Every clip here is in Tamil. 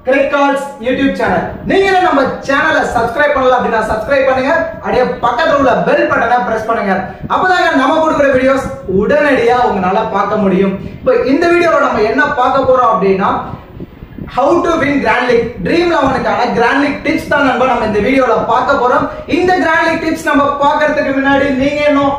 கிரிக்கால்ஸ் யூடியூப் சேனல் நீங்களும் நம்ம சேனலை சப்ஸ்கிரைப் பண்ணல அப்படின்னா சப்ஸ்கிரைப் பண்ணுங்க அப்படியே பக்கத்துல உள்ள பெல் பட்டனை பிரஸ் பண்ணுங்க அப்பதாங்க நம்ம கொடுக்குற வீடியோஸ் உடனடியா உங்களால பார்க்க முடியும் இப்போ இந்த வீடியோல நம்ம என்ன பார்க்க போறோம் அப்படின்னா how to win grand league dream லெவனுக்கான கிராண்ட் லீக் டிப்ஸ் தான் நம்ம நம்ம இந்த வீடியோல பார்க்க போறோம் இந்த கிராண்ட் லீக் டிப்ஸ் நம்ம பார்க்கறதுக்கு முன்னாடி நீங்க இன்னும்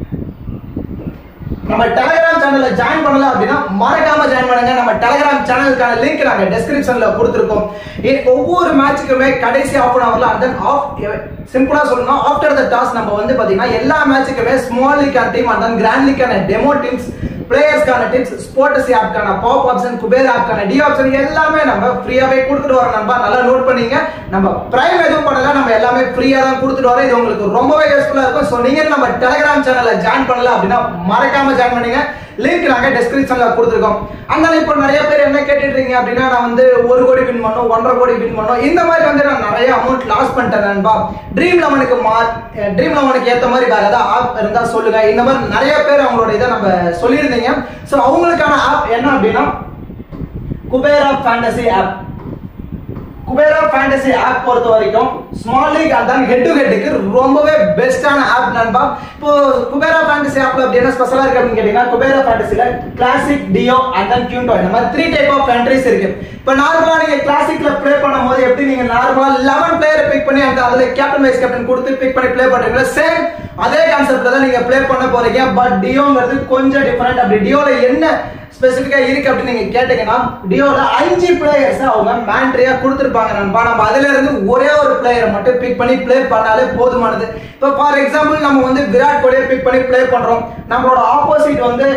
நம்ம டெலிகிராம் சேனல்ல ஜாயின் பண்ணல அப்படின்னா மறக்காம ஜாயின் பண்ணுங்க நம்ம டெலிகிராம் சேனலுக்கான லிங்க் நாங்க டெஸ்கிரிப்ஷன்ல கொடுத்துருக்கோம் இ- ஒவ்வொரு மேட்சுக்குமே கடைசி ஆஃப் அன் ஹவர்ல அந்த ஆஃப் சிம்பிளா சொல்லணும் ஆஃப்டர் த டாஸ் நம்ம வந்து பாத்தீங்கன்னா எல்லா மேட்சுக்குமே ஸ்மால் லீக்கான டீம் அந்த கிராண்ட் லீக்கான டெமோ டீம்ஸ் பிளேயர்ஸ்க்கான டிப்ஸ் ஸ்போர்ட்ஸ் ஆப்க்கான பாப் ஆப்ஷன் குபேர் ஆப்க்கான டி ஆப்ஷன் எல்லாமே நம்ம ஃப்ரீயாவே கொடுத்துட்டு வரோம் நண்பா நல்லா நோட் பண்ணீங்க நம்ம பிரைம் எதுவும் பண்ணல நம்ம எல்லாமே ஃப்ரீயா தான் கொடுத்துட்டு வரோம் இது உங்களுக்கு ரொம்பவே யூஸ்ஃபுல்லா இருக்கும் ஸோ நீங்க நம்ம டெலிகிராம் சேனல்ல ஜாயின் பண்ணல அப்படின்னா மறக்காம ஜாயின் பண்ணுங்க லிங்க் நாங்க டெஸ்கிரிப்ஷன்ல கொடுத்துருக்கோம் அதனால இப்போ நிறைய பேர் என்ன கேட்டுட்டு இருக்கீங்க அப்படின்னா நான் வந்து ஒரு கோடி வின் பண்ணோம் ஒன்றரை கோடி வின் பண்ணோம் இந்த மாதிரி வந்து நான் நிறைய அமௌண்ட் லாஸ் பண்ணிட்டேன் நண்பா ட்ரீம் லெவனுக்கு மா ட்ரீம் லெவனுக்கு ஏத்த மாதிரி வேற ஏதாவது ஆப் இருந்தா சொல்லுங்க இந்த மாதிரி நிறைய பேர் அவங்களோட இதை நம்ம சொல்லியிருந்தீங்க ஸோ அவங்களுக்கான ஆப் என்ன அப்படின்னா Kubera fantasy app Kubera fantasy app பொறுத்த வரைக்கும் ஸ்மால் லீக் அதான் ஹெட் டு ஹெட்டுக்கு ரொம்பவே பெஸ்டான ஆப் நண்பா இப்போ குபேரா ஃபேண்டசி ஆப்ல அப்படி என்ன ஸ்பெஷலா இருக்கு அப்படின்னு கேட்டீங்கன்னா குபேரா ஃபேண்டசில கிளாசிக் டியோ அண்ட் தென் கியூண்டோ இந்த மாதிரி த்ரீ டைப் ஆஃப் கண்ட்ரிஸ் இருக்கு இப்போ நார்மலா நீங்க கிளாசிக்ல ப்ளே பண்ணும்போது எப்படி நீங்க நார்மலா லெவன் பிளேயர் பிக் பண்ணி அந்த அதுல கேப்டன் வைஸ் கேப்டன் கொடுத்து பிக் பண்ணி ப்ளே பண்றீங்களா சேம் அதே கான்செப்ட்ல தான் நீங்க ப்ளே பண்ண போறீங்க பட் டியோங்கிறது கொஞ்சம் டிஃபரெண்ட் அப்படி டியோல என்ன ஸ்பெசிஃபிக்கா இருக்கு அப்படின்னு நீங்க கேட்டீங்கன்னா டியோல அஞ்சு பிளேயர்ஸ் அவங்க மேண்ட்ரியா கொடுத்துருப்பாங்க நண்பா நம்ம அதுல இருந்து ஒரே ஒரு பிளேயரை மட்டும் பிக் பண்ணி ப்ளே பண்ணாலே போதுமானது இப்போ ஃபார் எக்ஸாம்பிள் நம்ம வந்து விராட் கோலியை பிக் பண்ணி ப்ளே பண்றோம் நம்மளோட ஆப்போசிட் வந்து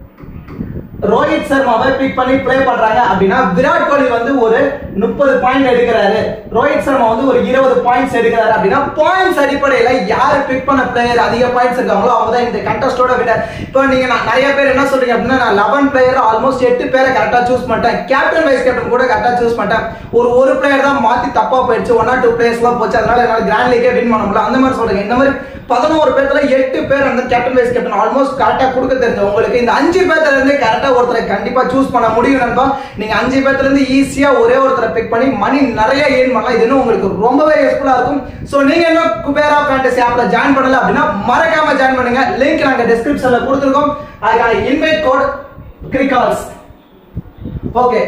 ரோஹித் சர்மாவை பிக் பண்ணி ப்ளே பண்றாங்க அப்படின்னா விராட் கோலி வந்து ஒரு முப்பது பாயிண்ட் எடுக்கிறாரு ரோஹித் சர்மா வந்து ஒரு இருபது பாயிண்ட்ஸ் எடுக்கிறாரு அப்படின்னா பாயிண்ட்ஸ் அடிப்படையில யார் பிக் பண்ண பிளேயர் அதிக பாயிண்ட்ஸ் இருக்காங்களோ அவங்க தான் இந்த கண்டஸ்டோட வினர் இப்போ நீங்க நான் நிறைய பேர் என்ன சொல்றீங்க அப்படின்னா நான் லெவன் பிளேயர் ஆல்மோஸ்ட் எட்டு பேரை கரெக்டா சூஸ் பண்ணிட்டேன் கேப்டன் வைஸ் கேப்டன் கூட கரெக்டா சூஸ் பண்ணிட்டேன் ஒரு ஒரு பிளேயர் தான் மாத்தி தப்பா போயிடுச்சு ஒன் ஆர் டூ பிளேயர்ஸ் எல்லாம் போச்சு அதனால என்னால கிராண்ட் லீக்கே வின் பண்ண முடியல அந்த மாதிரி சொல்றீங்க இந்த மாதிரி பதினோரு பேர்த்துல எட்டு பேர் அந்த கேப்டன் வைஸ் கேப்டன் ஆல்மோஸ்ட் கரெக்டா கொடுக்க தெரிஞ்ச உங்களுக்கு இந்த அஞ்சு பேர்த்துல இருந்து கரெக்டா ஒருத்தரை கண்டிப்பா சூஸ் பண்ண முடியும் நண்பா நீங்க அஞ்சு பேர்த்துல இருந்து ஈஸியா ஒரே ஒருத்தரை பிக் பண்ணி மணி நிறைய ஏர்ன் பண்ணலாம் இது இன்னும் உங்களுக்கு ரொம்பவே யூஸ்ஃபுல்லா இருக்கும் சோ நீங்க இன்னும் குபேரா ஃபேண்டசி ஆப்ல ஜாயின் பண்ணல அப்படின்னா மறக்காம ஜாயின் பண்ணுங்க லிங்க் நாங்க டிஸ்கிரிப்ஷன்ல கொடுத்துருக்கோம் அதுக்கான இன்வைட் கோட் கிரிகால்ஸ் ஓகே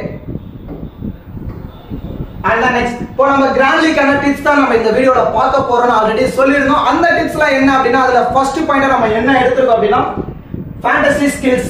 அண்ட் நெக்ஸ்ட் இப்போ நம்ம கிராண்ட் லீக்கான டிப்ஸ் தான் நம்ம இந்த வீடியோல பார்க்க போறோம்னு ஆல்ரெடி சொல்லியிருந்தோம் அந்த டிப்ஸ்லாம் என்ன அப்படின்னா அதுல ஃபர்ஸ்ட் பாயிண்ட் நம்ம என்ன எடுத்துருக்கோம் அப்படின்னா ஃபேண்டசி ஸ்கில்ஸ்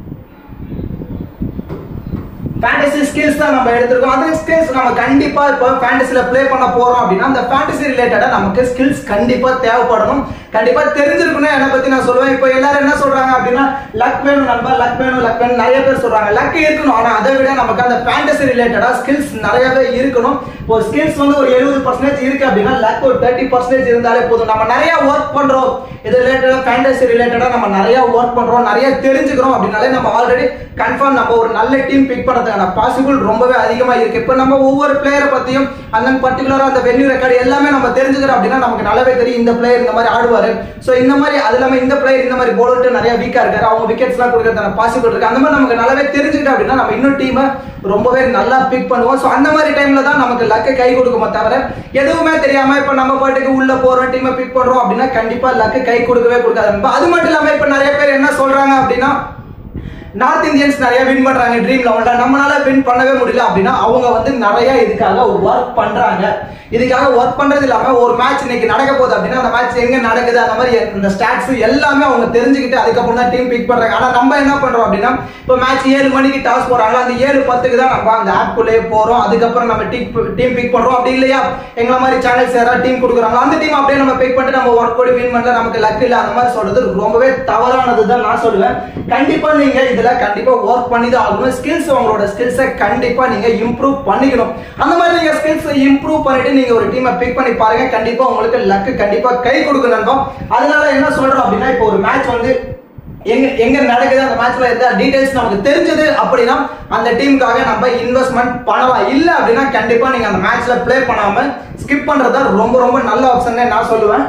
ஃபேண்டசி ஸ்கில்ஸ் தான் நம்ம எடுத்திருக்கோம் அந்த ஸ்கில்ஸ் நம்ம கண்டிப்பா இப்போ ஃபேண்டசில ப்ளே பண்ண போறோம் அப்படின்னா அந்த ஃபேண்டசி ரிலேட்டடா நமக்கு ஸ்கில்ஸ் கண்டிப்பா தேவைப்படணும் கண்டிப்பா தெரிஞ்சிருக்கணும் என்னை பத்தி நான் சொல்லுவேன் இப்போ எல்லாரும் என்ன சொல்றாங்க அப்படின்னா லக் வேணும் நண்பா லக் வேணும் லக் வேணும் நிறைய பேர் சொல்றாங்க லக் இருக்கணும் ஆனா அதை விட நமக்கு அந்த ஃபேண்டசி ரிலேட்டடா ஸ்கில்ஸ் நிறையவே இருக்கணும் ஒரு ஸ்கில்ஸ் வந்து ஒரு எழுபது பர்சன்டேஜ் இருக்கு அப்படின்னா லக் ஒரு தேர்ட்டி பர்சன்டேஜ் இருந்தாலே போதும் நம்ம நிறைய ஒர்க் பண்றோம் இது ரிலேட்டடா ஃபேண்டசி ரிலேட்டடா நம்ம நிறைய ஒர்க் பண்றோம் நிறைய தெரிஞ்சுக்கிறோம் அப்படின்னாலே நம்ம ஆல்ரெடி கன்ஃபார்ம் நம்ம ஒரு நல்ல டீம் பிக் பண்றதுக்கான பாசிபிள் ரொம்பவே அதிகமா இருக்கு இப்போ நம்ம ஒவ்வொரு பிளேயரை பத்தியும் அந்த பர்டிகுலரா அந்த வென்யூ ரெக்கார்டு எல்லாமே நம்ம தெரிஞ்சுக்கிறோம் அப்படின்னா நமக்கு நல்லாவே தெரியும் இந்த பிளேயர் இந்த மாதிரி ஆடுவாரு ஸோ இந்த மாதிரி அது இல்லாம இந்த பிளேயர் இந்த மாதிரி போலர்ட்டு நிறைய வீக்கா இருக்காரு அவங்க விக்கெட்ஸ் எல்லாம் கொடுக்கறதுக்கான பாசிபிள் இருக்கு அந்த மாதிரி நமக்கு நல்லாவே தெரிஞ்சுக்கிட்டோம் அப்படின்னா நம்ம இன்னும் டீமை ரொம்பவே நல்லா பிக் பண்ணுவோம் ஸோ அந்த மாதிரி டைம்ல தான் நமக்கு லக்கு கை கொடுக்குமே தவிர எதுவுமே தெரியாம இப்போ நம்ம பாட்டுக்கு உள்ள போறோம் டீமை பிக் பண்றோம் அப்படின்னா கண்டிப்பா லக்கு கை கொடுக்கவே கொடுக்காது நண்பா. அது மட்டும் இல்லாம இப்போ நிறைய பேர் என்ன சொல்றாங்க அப்படின்னா நார்த் இந்தியன்ஸ் நிறைய வின் பண்றாங்க ட்ரீம் லெவன்ல நம்மளால வின் பண்ணவே முடியல அப்படின்னா அவங்க வந்து நிறைய இதுக்காக ஒர்க் பண்றாங்க இதுக்காக ஒர்க் பண்றது இல்லாம ஒரு மேட்ச் இன்னைக்கு நடக்க போகுது அப்படின்னா அந்த மேட்ச் எங்க நடக்குது அந்த மாதிரி இந்த ஸ்டாட்ஸ் எல்லாமே அவங்க தெரிஞ்சுக்கிட்டு அதுக்கப்புறம் தான் டீம் பிக் பண்றாங்க ஆனா நம்ம என்ன பண்றோம் அப்படின்னா இப்போ மேட்ச் ஏழு மணிக்கு டாஸ் போறாங்க அந்த ஏழு பத்துக்கு தான் நம்ம அந்த ஆப் குள்ளே போறோம் அதுக்கப்புறம் நம்ம டீம் டீம் பிக் பண்றோம் அப்படி இல்லையா எங்களை மாதிரி சேனல்ஸ் யாராவது டீம் கொடுக்குறாங்க அந்த டீம் அப்படியே நம்ம பிக் பண்ணிட்டு நம்ம ஒர்க் பண்ணி வின் பண்ணல நமக்கு லக் இல்ல அந்த மாதிரி சொல்றது ரொம்பவே தவறானது தான் நான் சொல்லுவேன் கண்டிப்பா நீங்க இதுல கண்டிப்பா ஒர்க் பண்ணி தான் ஆகணும் ஸ்கில்ஸ் உங்களோட ஸ்கில்ஸை கண்டிப்பா நீங்க இம்ப்ரூவ் பண்ணிக்கணும் அந்த மாதிரி நீங்க ஸ்கில்ஸ் இம்ப்ரூவ் பண்ணிட்டு நீங்க ஒரு டீமை பிக் பண்ணி பாருங்க கண்டிப்பா உங்களுக்கு லக் கண்டிப்பா கை கொடுக்கும் நண்பா அதனால என்ன சொல்றோம் அப்படின்னா இப்போ ஒரு மேட்ச் வந்து எங்க எங்க நடக்குது அந்த மேட்ச்ல எந்த டீடைல்ஸ் நமக்கு தெரிஞ்சது அப்படின்னா அந்த டீமுக்காக நம்ம இன்வெஸ்ட்மெண்ட் பண்ணலாம் இல்ல அப்படின்னா கண்டிப்பா நீங்க அந்த மேட்ச்ல ப்ளே பண்ணாம ஸ்கிப் பண்றது தான் ரொம்ப ரொம்ப நல்ல ஆப்ஷன் நான் சொல்லுவேன்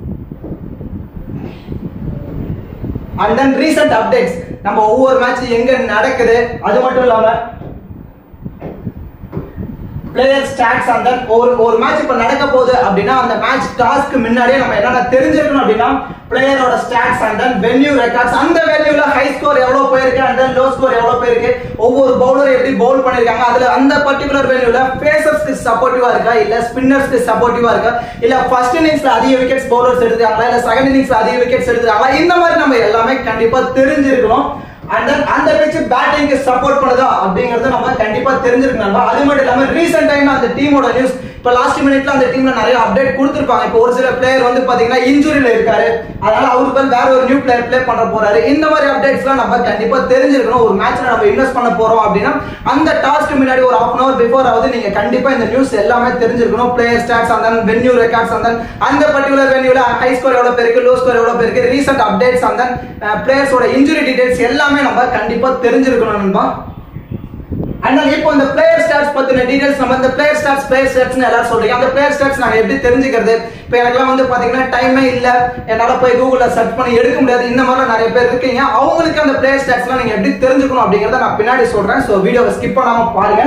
அண்ட் தென் ரீசெண்ட் அப்டேட்ஸ் நம்ம ஒவ்வொரு மேட்ச் எங்க நடக்குது அது மட்டும் இல்லாம பிளேயர் ஸ்டாட்ஸ் அந்த ஒரு ஒரு மேட்ச் இப்ப நடக்க போகுது அப்படின்னா அந்த மேட்ச் டாஸ்க்கு முன்னாடியே நம்ம என்னென்ன தெரிஞ்சிருக்கணும் அப்படின்னா பிளேயரோட stats and then venue records அந்த வென்யூல ஹை ஸ்கோர் எவ்வளவு போயிருக்கு அண்ட் தென் லோ ஸ்கோர் எவ்வளவு போயிருக்கு ஒவ்வொரு பவுலர் எப்படி பவுல் பண்ணிருக்காங்க அதுல அந்த பர்டிகுலர் வென்யூல பேசர்ஸ்க்கு சப்போர்ட்டிவா இருக்கா இல்ல ஸ்பின்னர்ஸ்க்கு சப்போர்ட்டிவா இருக்கா இல்ல ஃபர்ஸ்ட் இன்னிங்ஸ்ல அதிக விக்கெட்ஸ் பவுலர்ஸ் எடுத்துக்காங்களா இல்ல செகண்ட் இன்னிங்ஸ்ல அதிக விக்கெட்ஸ் எடுத்துக்காங்களா இந்த மாதிரி நம்ம எல்லாமே கண்டிப்பா தெரிஞ்சிருக்கணும் அண்ட் தென் அந்த பிச்சு பேட்டிங்க்கு சப்போர்ட் பண்ணுதா அப்படிங்கறத நம்ம கண்டிப்பா தெரிஞ்சிருக்கணும் அது மட்டும் இல்லாம ரீசெண்ட் டைம்ல அந்த டீமோட நியூஸ் இப்ப லாஸ்ட் மினிட்ல அந்த டீம்ல நிறைய அப்டேட் கொடுத்திருப்பாங்க இப்போ ஒரு சில பிளேயர் வந்து பாத்தீங்கன்னா இன்ஜுரியில இருக்காரு அதனால அவருக்கு பதில் வேற ஒரு நியூ பிளேயர் ப்ளே பண்ண போறாரு இந்த மாதிரி அப்டேட்ஸ்லாம் நம்ம கண்டிப்பா தெரிஞ்சிருக்கணும் ஒரு மேட்ச்ல நம்ம இன்வெஸ்ட் பண்ண போறோம் அப்படின்னா அந்த டாஸ்க்கு முன்னாடி ஒரு ஹாஃப் அன் அவர் பிஃபோர் ஆகுது நீங்க கண்டிப்பா இந்த நியூஸ் எல்லாமே தெரிஞ்சிருக்கணும் பிளேயர் ஸ்டாட்ஸ் அந்த வென்யூ ரெக்கார்ட்ஸ் அந்த அந்த பர்டிகுலர் வென்யூல ஹை ஸ்கோர் எவ்வளவு பேருக்கு லோ ஸ்கோர் எவ்வளவு பேருக்கு ரீசெண்ட் அப்டேட்ஸ் அந்த பிளேயர்ஸோட இன்ஜுரி டீடைல்ஸ் எல்லாமே நம்ம கண்டிப்பா தெரிஞ்சிருக்கணும் நண்பா அதனால இப்போ இந்த பிளேயர் ஸ்டாட்ஸ் பத்தின டீடைல்ஸ் நம்ம இந்த பிளேயர் ஸ்டாட்ஸ் பிளேயர் ஸ்டாட்ஸ் எல்லாரும் சொல்றீங்க அந்த பிளேயர் ஸ்டாட்ஸ் நாங்க எப்படி தெரிஞ்சுக்கிறது இப்போ எனக்குலாம் வந்து பாத்தீங்கன்னா டைமே இல்ல என்னால போய் கூகுள்ல சர்ச் பண்ணி எடுக்க முடியாது இந்த மாதிரி நிறைய பேர் இருக்கீங்க அவங்களுக்கு அந்த பிளேயர் ஸ்டாட்ஸ்லாம் நீங்க எப்படி தெரிஞ்சுக்கணும் அப்படிங்கறத நான் பின்னாடி சொல்றேன் ஸோ வீடியோவை ஸ்கிப் பண்ணாம பாருங்க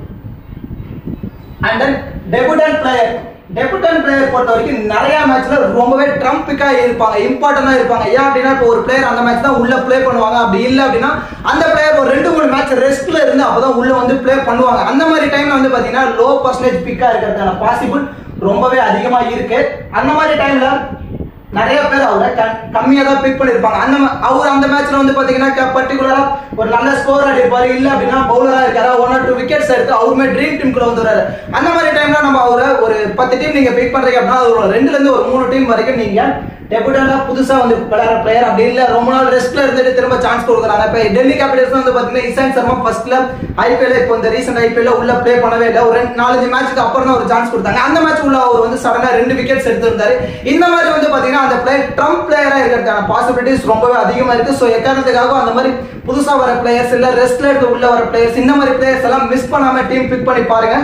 and then debutant player debutant player பொறுத்த வரைக்கும் நிறைய மேட்ச்ல ரொம்பவே ட்ரம்பிக்கா இருப்பாங்க இம்பார்ட்டண்டா இருப்பாங்க ஏன் அப்படின்னா இப்போ ஒரு பிளேயர் அந்த மேட்ச் தான் உள்ள ப்ளே பண்ணுவாங்க அப்படி இல்ல அப்படின்னா அந்த பிளேயர் ஒரு ரெண்டு மூணு மேட்ச் ரெஸ்ட்ல இருந்து அப்பதான் உள்ள வந்து ப்ளே பண்ணுவாங்க அந்த மாதிரி டைம்ல வந்து பாத்தீங்கன்னா லோ பர்சன்டேஜ் பிக்கா இருக்கிறதுக்கான பாசிபிள் ரொம்பவே அதிகமா இருக்கு அந்த மாதிரி டைம்ல நிறைய பேர் அவரை கம்மியா தான் பிக் பண்ணிருப்பாங்க அந்த மா- அவர் அந்த மேட்ச்ல வந்து பாத்தீங்கன்னா பர்டிகுலரா ஒரு நல்ல ஸ்கோர் அடிப்பாரு இல்ல அப்படின்னா பவுலரா இருக்காரா ஒன் ஆர் டூ விக்கெட்ஸ் எடுத்து அவருமே ட்ரீம் டீமுக்குள்ள வந்துறாரு அந்த மாதிரி டைம்ல நம்ம அவரை ஒரு பத்து டீம் நீங்க பிக் பண்றீங்க அப்படின்னா அது ஒரு ரெண்டுல இருந்து ஒரு மூணு டீம் வரைக்கும் நீங்க டெபுட்டா புதுசா வந்து விளையாடுற பிளேயர் அப்படி இல்ல ரொம்ப நாள் ரெஸ்ட்ல இருந்துட்டு திரும்ப சான்ஸ் கொடுக்குறாங்க இப்ப டெல்லி கேபிட்டல்ஸ் வந்து பாத்தீங்கன்னா இசான் சர்மா ஃபர்ஸ்ட்ல ஐபிஎல் இப்போ இந்த ரீசெண்ட் ஐபிஎல் உள்ள ப்ளே பண்ணவே இல்லை ஒரு ரெண்டு நாலஞ்சு மேட்ச்க்கு அப்புறம் தான் ஒரு சான்ஸ் கொடுத்தாங்க அந்த மேட்ச் உள்ள அவர் வந்து சடனா ரெண்டு விக்கெட்ஸ் எடுத்திருந்தாரு இந்த மாதிரி வந்து பாத்தீங்கன்னா அந்த பிளேயர் ட்ரம்ப் பிளேயரா இருக்கிறதுக்கான பாசிபிலிட்டிஸ் ரொம்பவே அதிகமா இருக்கு ஸோ எக்காரணத்துக்காக அந்த மாதிரி புதுசா வர பிளேயர்ஸ் இல்ல ரெஸ்ட்ல இருந்து உள்ள வர பிளேயர்ஸ் இந்த மாதிரி பிளேயர்ஸ் எல்லாம் மிஸ் பண்ணாம டீம் பிக் பண்ணி பாருங்க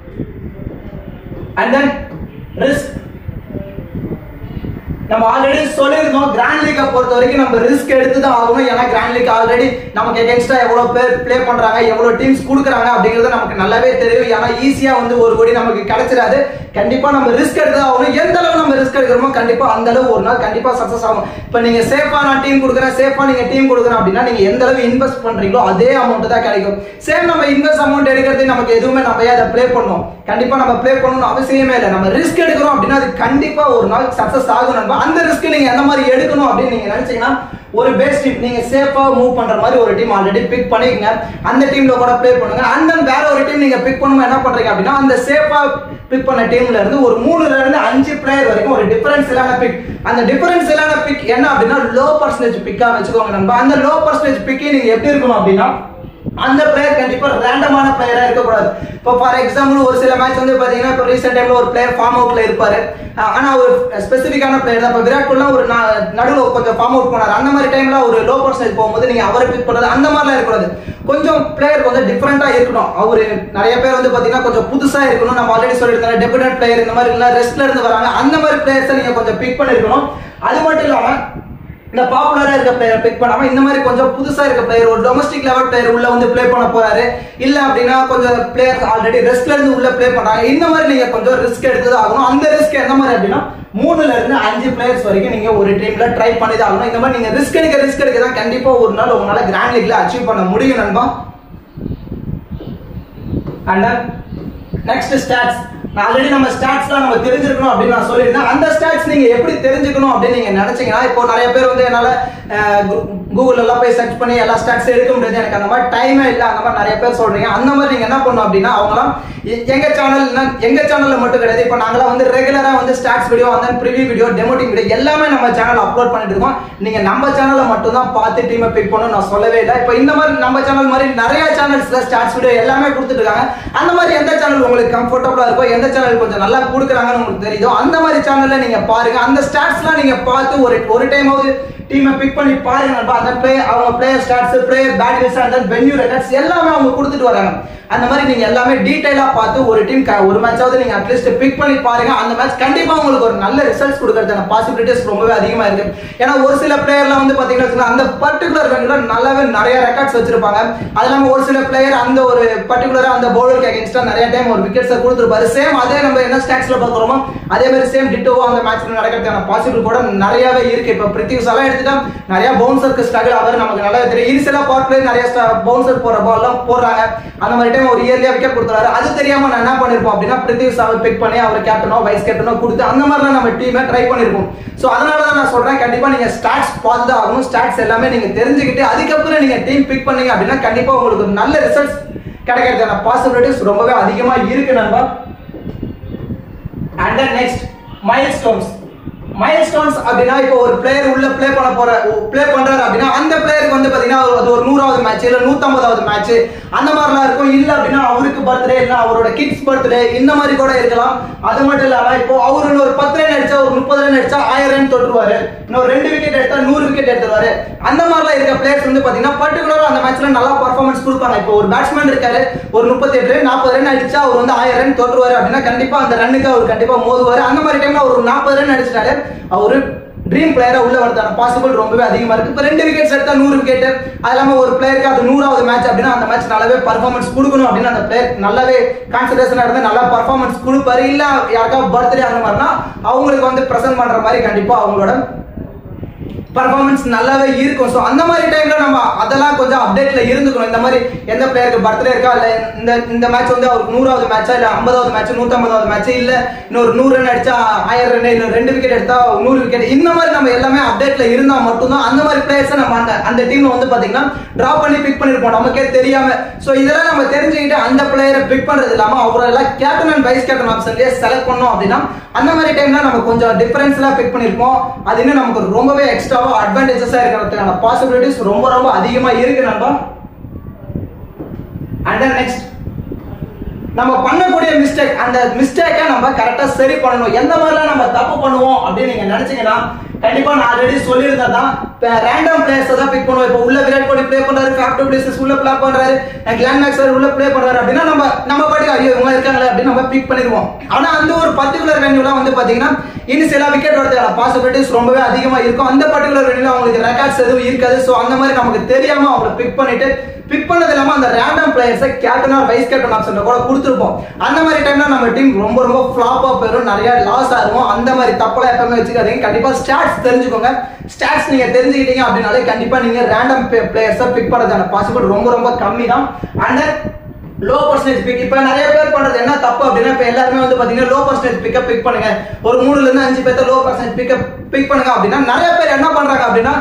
அண்ட் தென் ரிஸ்க் நம்ம ஆல்ரெடி சொல்லியிருந்தோம் கிராண்ட் லீக்கை பொறுத்த வரைக்கும் நம்ம ரிஸ்க் எடுத்து தான் ஆகணும் ஏன்னா கிராண்ட் லீக் ஆல்ரெடி நமக்கு எகென்ஸ்டா எவ்வளவு பேர் ப்ளே பண்றாங்க எவ்வளவு டீம்ஸ் கொடுக்குறாங்க அப்படிங்கிறது நமக்கு நல்லாவே தெரியும் ஏன்னா ஈஸியா வந்து ஒரு கோடி நமக்கு கிடைச்சிடாது கண்டிப்பா நம்ம ரிஸ்க் எடுத்து தான் ஆகணும் எந்த அளவு நம்ம ரிஸ்க் எடுக்கிறோமோ கண்டிப்பா அந்த அளவு ஒரு நாள் கண்டிப்பா சக்சஸ் ஆகும் இப்போ நீங்க சேஃபா நான் டீம் கொடுக்குறேன் சேஃபா நீங்க டீம் கொடுக்குறேன் அப்படின்னா நீங்க எந்த அளவு இன்வெஸ்ட் பண்றீங்களோ அதே அமௌண்ட் தான் கிடைக்கும் சேம் நம்ம இன்வெஸ்ட் அமௌண்ட் எடுக்கிறது நமக்கு எதுவுமே நம்ம ஏன் அதை ப்ளே பண்ணோம் கண்டிப்பா நம்ம ப்ளே பண்ணணும் அவசியமே இல்லை நம்ம ரிஸ்க் எடுக்கிறோம் அப்படின்னா அது கண்டிப்பா ஒரு நாள் சக்சஸ் ஆகும் நண்பா அந்த ரிஸ்க் நீங்க எந்த மாதிரி எடுக்கணும் அப்படின்னு நீங்க நினைச்சீங்கன்னா ஒரு பேஸ் டீம் நீங்க சேஃபா மூவ் பண்ற மாதிரி ஒரு டீம் ஆல்ரெடி பிக் பண்ணிக்கங்க அந்த டீம்ல கூட ப்ளே பண்ணுங்க அண்ட் தென் வேற ஒரு டீம் நீங்க பிக் பண்ணும்போது என்ன பண்றீங்க அப்படின்னா அந்த சேஃபா பிக் பண்ண டீம்ல இருந்து ஒரு மூணுல இருந்து அஞ்சு பிளேயர் வரைக்கும் ஒரு டிஃபரன்ஸ் இல்லாத பிக் அந்த டிஃபரன்ஸ் இல்லாத பிக் என்ன அப்படின்னா லோ பர்சன்டேஜ் பிக்கா வச்சுக்கோங்க நண்பா அந்த லோ பர்சன்டேஜ் பிக்கே நீங்க எப்படி இருக்கணும் அப்படின்னா அந்த பிளேயர் கண்டிப்பா ரேண்டமான பிளேயரா இருக்கக்கூடாது இப்போ ஃபார் எக்ஸாம்பிள் ஒரு சில மேட்ச் வந்து பாத்தீங்கன்னா இப்போ ரீசெண்ட் டைம்ல ஒரு பிளேயர் ஃபார்ம் அவுட்ல இருப்பாரு அஹ் ஆனா ஒரு ஸ்பெசிபிக்கான பிளேயர் தான் இப்போ விராட் கோலி ஒரு நா- நடுவுல கொஞ்சம் ஃபார்ம் அவுட் போனார் அந்த மாதிரி டைம்ல ஒரு லோ பர்சன்டேஜ் போகும்போது நீங்க அவரை பிக் பண்றது அந்த மாதிரிலாம் இருக்கக்கூடாது கொஞ்சம் பிளேயர் கொஞ்சம் டிஃப்ரெண்டா இருக்கணும் அவரு நிறைய பேர் வந்து பாத்தீங்கன்னா கொஞ்சம் புதுசா இருக்கணும் நம்ம ஆல்ரெடி சொல்லியிருந்தோம் டெபுடன்ட் பிளேயர் இந்த மாதிரி இல்ல ரெஸ்ட்ல இருந்து வராங்க அந்த மாதிரி பிளேயர்ஸை நீங்க கொஞ்சம் பிக் பண்ணிருக்கணும் அது மட்டும் இல்லாம இந்த பாப்புலரா இருக்க பிளேயர் பிக் பண்ணாம இந்த மாதிரி கொஞ்சம் புதுசா இருக்க பிளேயர் ஒரு டொமஸ்டிக் லெவல் பிளேயர் உள்ள வந்து ப்ளே பண்ண போறாரு இல்ல அப்படின்னா கொஞ்சம் பிளேயர்ஸ் ஆல்ரெடி ரெஸ்ட்ல இருந்து உள்ள ப்ளே பண்றாங்க இந்த மாதிரி நீங்க கொஞ்சம் ரிஸ்க் எடுத்து ஆகணும் அந்த ரிஸ்க் எந்த மாதிரி அப்படின்னா மூணுல இருந்து அஞ்சு பிளேயர்ஸ் வரைக்கும் நீங்க ஒரு டீம்ல ட்ரை பண்ணி தான் ஆகணும் இந்த மாதிரி நீங்க ரிஸ்க் எடுக்க ரிஸ்க் எடுக்க தான் கண்டிப்பா ஒரு நாள் உங்களால கிராண்ட் லீக்ல அச்சீவ் பண்ண முடியும் நண்பா அண்ட் நெக்ஸ்ட் ஸ்டாட்ஸ் ஆல்ரெடி நம்ம ஸ்டாட்ஸ்லாம் நம்ம தெரிஞ்சிருக்கணும் அப்படின்னு நான் சொல்லியிருந்தேன் அந்த ஸ்டாட்ஸ் நீங்க எப்படி தெரிஞ்சுக்கணும் அப்படின்னு நீங்க நினைச்சீங்கன்னா இப்போ நிறைய பேர் வந்து என்னால கூகுள் எல்லாம் போய் சர்ச் பண்ணி எல்லா ஸ்டாட்ஸ் எடுக்க முடியாது எனக்கு அந்த மாதிரி டைமே இல்லை அந்த மாதிரி நிறைய பேர் சொல்றீங்க அந்த மாதிரி நீங்க என்ன பண்ணணும் அப்படின்னா அவங்களாம் எ- எங்க சேனல் எங்க சேனல்ல மட்டும் கிடையாது இப்போ நாங்களாம் வந்து ரெகுலரா வந்து ஸ்டாட்ஸ் வீடியோ அந்த ப்ரிவியூ வீடியோ டெமோட்டிங் வீடியோ எல்லாமே நம்ம சேனல் அப்லோட் பண்ணிட்டு இருக்கோம் நீங்க நம்ம சேனலை மட்டும் தான் பார்த்து டீமை பிக் பண்ணணும் நான் சொல்லவே இல்லை இப்போ இந்த மாதிரி நம்ம சேனல் மாதிரி நிறைய சேனல்ஸ்ல ஸ்டாட்ஸ் வீடியோ எல்லாமே கொடுத்துட்டு இருக்காங்க அந்த மாதிரி எந்த சேனல் உங்களுக்கு கம்ஃபர்டபுளா இருக்கோ எந்த சேனல் கொஞ்சம் நல்லா கொடுக்குறாங்கன்னு உங்களுக்கு தெரியுதோ அந்த மாதிரி சேனல்ல நீங்க பாருங்க அந்த ஸ்டாட்ஸ்லாம் நீங்க பார்த்து ஒரு ஒரு டைமாவது டீமை பிக் பண்ணி பாருங்க நண்பா அந்த பிளே அவங்க player stats player battles and then venue records எல்லாமே அவங்க கொடுத்துட்டு வராங்க அந்த மாதிரி நீங்க எல்லாமே டீடைலா பார்த்து ஒரு டீம் ஒரு மேட்சாவது நீங்க அட்லீஸ்ட் பிக் பண்ணி பாருங்க அந்த மேட்ச் கண்டிப்பா உங்களுக்கு ஒரு நல்ல ரிசல்ட்ஸ் கொடுக்கறதுக்கான பாசிபிலிட்டிஸ் ரொம்பவே அதிகமா இருக்கு ஏன்னா ஒரு சில பிளேயர்லாம் வந்து பாத்தீங்கன்னா வச்சுக்கோங்க, அந்த பர்டிகுலர் வென்யூல நல்லாவே நிறைய ரெக்கார்ட்ஸ் வச்சிருப்பாங்க அது இல்லாம ஒரு சில பிளேயர் அந்த ஒரு பர்டிகுலரா அந்த பவுலருக்கு அகேன்ஸ்டா நிறைய டைம் ஒரு விக்கெட்ஸை கொடுத்துருப்பாரு சேம் அதே நம்ம என்ன ஸ்டாட்ஸ்ல பாக்குறோமோ அதே மாதிரி சேம் டிட்டோவோ அந்த மேட்ச்ல நடக்கிறதுக்கான பாசிபிள் கூட நிறையவே இருக்கு இப்போ பிரித்திவ்ஸ் எல்லாம் எடுத்துட்டா நிறைய பவுன்சருக்கு ஸ்ட்ரகிள் அவர் நமக்கு நல்லா தெரியும் இனிஷியலா பவர் பிளே நிறைய பவுன்சர் போற பால் எல்லாம் போடுறாங்க அந்த மாதிரி டைம் ஒரு இயர்லியா விக்கெட் கொடுத்துறாரு அது தெரியாம நான் என்ன பண்ணிருப்போம் அப்படின்னா பிரித்திவ்ஸ் அவர் பிக் பண்ணி அவர் கேப்டனோ வைஸ் கேப்டனோ கொடுத்து அந்த மாதிரிலாம் நம்ம டீமை ட்ரை பண்ணிருப்போம் சோ அதனால தான் நான் சொல்றேன் கண்டிப்பா நீங்க ஸ்டாட்ஸ் பார்த்து தான் ஆகணும் ஸ்டாட்ஸ் எல்லாமே நீங்க தெரிஞ்சுக்கிட்டு அதுக்கப்புறம் நீங்க டீம் பிக் பண்ணீங்க அப்படின்னா கண்டிப்பா உங்களுக்கு ஒரு நல்ல ரிசல்ட்ஸ் கிடைக்கிறதுக்கான பாசிபிலிட்டிஸ் ரொம்பவே அதிகமா இருக்கு நண்பா and then next milestones milestones அப்படின்னா இப்போ ஒரு பிளேயர் உள்ள ப்ளே பண்ண போற ப்ளே பண்றாரு அப்படின்னா அந்த பிளேயருக்கு வந்து பாத்தீங்கன்னா அது ஒரு நூறாவது மேட்ச் இல்ல நூத்தம்பதாவது மேட்ச் அந்த மாதிரிலாம் இருக்கும் இல்ல அப்படின்னா அவருக்கு பர்த்டே இல்ல அவரோட கிட்ஸ் பர்த்டே இந்த மாதிரி கூட இருக்கலாம் அது மட்டும் இல்லாம இப்போ அவரு ஒரு பத்து ரன் அடிச்சா ஒரு முப்பது ரன் அடிச்சா ஆயிரம் ரன் தொட்டுருவாரு இன்னொரு ரெண்டு விக்கெட் எடுத்தா நூறு விக்கெட் எடுத்துருவாரு அந்த மாதிரிலாம் இருக்க பிளேயர்ஸ் வந்து பாத்தீங்கன்னா பர்டிகுலரா அந்த மேட்ச்ல நல்லா பர்ஃபார்மன்ஸ் கொடுப்பாங்க இப்போ ஒரு பேட்ஸ்மேன் இருக்காரு ஒரு முப்பத்தி எட்டு ரன் நாற்பது ரன் அடிச்சா அவர் வந்து ஆயிரம் ரன் தொட்டுருவாரு அப்படின்னா கண்டிப்பா அந்த ரன்னுக்கு அவர் கண்டிப்பா மோதுவாரு அந்த மாதிரி டைம்ல ஒரு நாற்பது ரன் அடிச்சிட்டாரு அவரு ட்ரீம் பிளேயரா உள்ள வரதான பாசிபிள் ரொம்பவே அதிகமா இருக்கு இப்போ ரெண்டு விக்கெட்ஸ் எடுத்தா நூறு விக்கெட் அது இல்லாம ஒரு பிளேயருக்கு அது நூறாவது மேட்ச் அப்படின்னா அந்த மேட்ச் நல்லாவே பர்ஃபார்மன்ஸ் கொடுக்கணும் அப்படின்னு அந்த பிளேயர் நல்லாவே கான்சன்ட்ரேஷனா இருந்து நல்லா பர்ஃபார்மன்ஸ் கொடுப்பாரு இல்ல யாருக்காவது பர்த்டே அந்த மாதிரினா அவங்களுக்கு வந்து பிரசன்ட் பண்ற மாதிரி கண்டிப்பா அவங்களோட பர்ஃபார்மன்ஸ் நல்லாவே இருக்கும் ஸோ அந்த மாதிரி டைம்ல நம்ம அதெல்லாம் கொஞ்சம் அப்டேட்ல இருந்துக்கணும் இந்த மாதிரி எந்த பிளேயருக்கு பர்த்டே இருக்கா இல்ல இந்த இந்த மேட்ச் வந்து அவருக்கு நூறாவது மேட்சா இல்ல ஐம்பதாவது மேட்ச் நூத்தம்பதாவது மேட்ச் இல்ல இன்னொரு நூறு ரன் அடிச்சா ஆயிரம் ரன் இல்ல ரெண்டு விக்கெட் எடுத்தா நூறு விக்கெட் இந்த மாதிரி நம்ம எல்லாமே அப்டேட்ல இருந்தா மட்டும்தான் அந்த மாதிரி பிளேயர்ஸை நம்ம அந்த அந்த டீம்ல வந்து பாத்தீங்கன்னா டிரா பண்ணி பிக் பண்ணிருப்போம் நமக்கே தெரியாம ஸோ இதெல்லாம் நம்ம தெரிஞ்சுக்கிட்டு அந்த பிளேயரை பிக் பண்றது இல்லாம அவரெல்லாம் கேப்டன் அண்ட் வைஸ் கேப்டன் ஆப்ஷன்லயே செலக்ட் பண்ணோம் அப்படின்னா அந்த மாதிரி டைம்ல நம்ம கொஞ்சம் டிஃபரன்ஸ்லாம் பிக் பண்ணிருப்போம் அது இன்னும் நமக்கு ரொம்பவே எக்ஸ்ட்ராவா அட்வான்டேஜஸா இருக்கிறதுக்கான பாசிபிலிட்டிஸ் ரொம்ப ரொம்ப அதிகமா இருக்கு நண்பா அண்ட் நெக்ஸ்ட் நம்ம பண்ணக்கூடிய மிஸ்டேக் அந்த மிஸ்டேக்கை நம்ம கரெக்டா சரி பண்ணணும் எந்த மாதிரிலாம் நம்ம தப்பு பண்ணுவோம் அப்படின்னு நீங்க நினைச்சீங்கன்னா கண்டிப்பா நான் ஆல்ரெடி சொல்லியிருந்தேன் தான் ரேண்டம் பிளேயர்ஸ் தான் பிக் பண்ணுவோம் இப்போ உள்ள விராட் கோலி ப்ளே பண்றாரு ஃபேக்டோ பிளேசஸ் உள்ள ப்ளே பண்றாரு கிளான் மேக்ஸ்வர் உள்ள ப்ளே பண்றாரு அப்படின்னா நம்ம நம்ம பாட்டுக்கு ஐயோ இவங்க இருக்காங்களே அப்படின்னு நம்ம பிக் பண்ணிடுவோம் ஆனா அந்த ஒரு பர்டிகுலர் வென்யூலாம் வந்து பாத்தீங்கன்னா இனிஷியலா விக்கெட் வரதுக்கான பாசிபிலிட்டிஸ் ரொம்பவே அதிகமா இருக்கும் அந்த பர்டிகுலர் வென்யூல அவங்களுக்கு ரெக்கார்ட்ஸ் எதுவும் இருக்காது ஸோ அந்த மாதிரி நமக்கு தெரியாம அவங்களை பிக் பண்ணிட்டு பிக் பண்ணது இல்லாம அந்த ரேண்டம் பிளேயர்ஸை கேப்டன் ஆர் வைஸ் கேப்டன் ஆப்ஷன்ல கூட கொடுத்துருப்போம் அந்த மாதிரி டைம்ல நம்ம டீம் ரொம்ப ரொம்ப ஃபிளாப்பா போயிடும் நிறைய லாஸ் ஆகும் அந்த மாதிரி தப்பெல்லாம் எப்பவுமே வச்சுக்காதீங்க கண்டிப்பா ஸ்டாட்ஸ் தெரிஞ்சுக்கோங்க ஸ்டாட்ஸ் நீங்க தெரிஞ்சுக்கிட்டீங்க அப்படின்னாலே கண்டிப்பா நீங்க ரேண்டம் பிளேயர்ஸை பிக் பண்ணதான பாசிபிள் ரொம்ப ரொம்ப கம்மி தான் அண்ட் லோ பர்சன்டேஜ் பிக் இப்போ நிறைய பேர் பண்றது என்ன தப்பு அப்படின்னா இப்போ எல்லாருமே வந்து பாத்தீங்கன்னா லோ பர்சன்டேஜ் பிக்கப் பிக் பண்ணுங்க ஒரு மூணுல இருந்து அஞ்சு பேர்த்த லோ பர்சன்டேஜ் பிக்கப் பிக் பண்ணுங்க அப்படின்னா நிறைய பேர் என்ன பண்றாங்க அப்படின்னா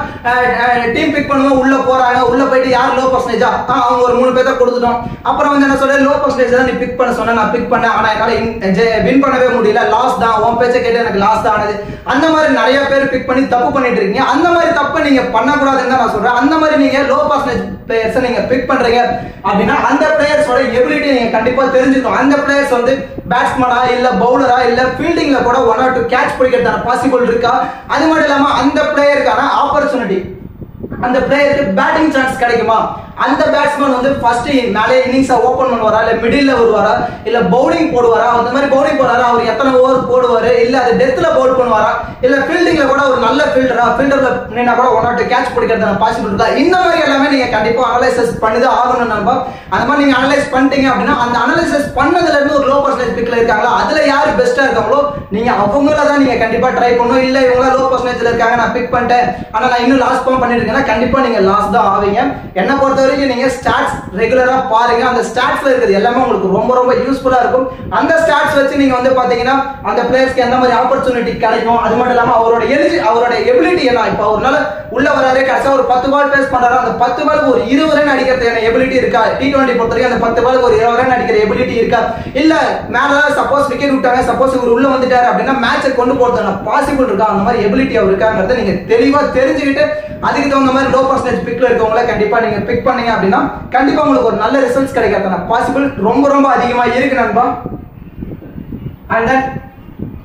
டீம் பிக் பண்ணுவோம் உள்ள போறாங்க உள்ள போயிட்டு யார் லோ பர்சன்டேஜா அவங்க ஒரு மூணு பேர்த்த கொடுத்துட்டோம் அப்புறம் வந்து என்ன சொல்ற லோ பர்சன்டேஜ் தான் நீ பிக் பண்ண சொன்ன நான் பிக் பண்ணேன் ஆனா என்னால வின் பண்ணவே முடியல லாஸ் தான் உன் பேச்ச கேட்டு எனக்கு லாஸ் தான் ஆனது அந்த மாதிரி நிறைய பேர் பிக் பண்ணி தப்பு பண்ணிட்டு இருக்கீங்க அந்த மாதிரி தப்பை நீங்க பண்ணக்கூடாதுன்னு தான் நான் சொல்றேன் அந்த மாதிரி நீங்க லோ பர்சன்டேஜ் பிளேயர்ஸ் நீங்க பிக் பண்றீங்க அப்படின்னா அந்த பிளேயர்ஸோட எபிலிட்டி நீங்க கண்டிப்பா தெரிஞ்சுக்கணும் அந்த பிளேயர்ஸ் வந்து பேட்ஸ்மேனா இல்ல பவுலரா இல்ல ஃபீல்டிங்ல கூட ஒன் ஆர் டூ கேட்ச் பிடிக்கிறதான பாசிபிள் இருக்கா அது மட்டும் இல்லாம அந்த பிளேயருக்கான ஆப்பர்ச்சுனிட்டி அந்த பிளேயருக்கு பேட்டிங் சான்ஸ் கிடைக்குமா அந்த பேட்ஸ்மேன் வந்து ஃபர்ஸ்ட் மேலே இன்னிங்ஸை ஓப்பன் பண்ணுவாரா இல்ல மிடில் வருவாரா இல்ல பவுலிங் போடுவாரா அந்த மாதிரி பவுலிங் போடுறாரா அவர் எத்தனை ஓவர் போடுவாரு இல்ல அது டெத்ல பவுல் பண்ணுவாரா இல்ல ஃபீல்டிங்ல கூட ஒரு நல்ல ஃபீல்டரா ஃபீல்டர்ல நின்னா கூட ஒன் ஆர் டூ கேட்ச் பிடிக்கிறதுன பாசிபிள் இருக்கா இந்த மாதிரி எல்லாமே நீங்க கண்டிப்பா அனலைசஸ் பண்ணி தான் ஆகணும் நண்பா அந்த மாதிரி நீங்க அனலைஸ் பண்ணிட்டீங்க அப்படின்னா அந்த அனலைசஸ் பண்ணதுல இருந்து ஒரு லோ பர்சன்டேஜ் பிக்ல இருக்காங்களா அதுல யாரு பெஸ்டா இருக்காங்களோ நீங்க அவங்கள தான் நீங்க கண்டிப்பா ட்ரை பண்ணணும் இல்ல இவங்க லோ பர்சன்டேஜ்ல இருக்காங்க நான் பிக் பண்ணிட்டேன் ஆனா நான் இன்னும் லாஸ் பண்ண பண்ணிட்டு இருக்கேன்னா கண்டிப்பா நீங்க லாஸ் தான் ஆவீங்க என்ன பொறுத்த வரைக்கும் நீங்க ஸ்டாட்ஸ் ரெகுலரா பாருங்க அந்த ஸ்டாட்ஸ்ல இருக்கிறது எல்லாமே உங்களுக்கு ரொம்ப ரொம்ப யூஸ்ஃபுல்லா இருக்கும் அந்த ஸ்டாட்ஸ் வச்சு நீங்க வந்து பாத்தீங்கன்னா அந்த பிளேயர்ஸ்க்கு எந்த மாதிரி ஆப்பர்ச்சுனிட்டி கிடைக்கும் அது மட்டும் இல்லாம அவரோட எலிஜி அவரோட எபிலிட்டி என்ன இப்போ அவரால் உள்ள வராரு கடைசியா ஒரு பத்து பால் பேஸ் பண்றாரு அந்த பத்து பாலுக்கு ஒரு இருபது ரன் அடிக்கிறதுக்கான எபிலிட்டி இருக்கா டி டுவெண்ட்டி பொறுத்த வரைக்கும் அந்த பத்து பாலுக்கு ஒரு இருபது ரன் அடிக்கிற எபிலிட்டி இருக்கா இல்ல மேல சப்போஸ் விக்கெட் விட்டாங்க சப்போஸ் இவர் உள்ள வந்துட்டாரு அப்படின்னா மேட்சை கொண்டு போறதுக்கான பாசிபிள் இருக்கா அந்த மாதிரி எபிலிட்டி அவர் இருக்காங்கிறத நீங்க தெளிவா தெரிஞ்சுக்கிட்டு அதுக்கு தகுந்த மாதிரி லோ பர்சன்டேஜ் பிக்ல இருக்கவங்கள கண்டிப்பா நீங்க பிக் பண்ணீங்க அப்படின்னா கண்டிப்பா உங்களுக்கு ஒரு நல்ல ரிசல்ட்ஸ் கிடைக்கிறதுக்கான பாசிபிள் ரொம்ப ரொம்ப அதிகமா இருக்கு நண்பா and then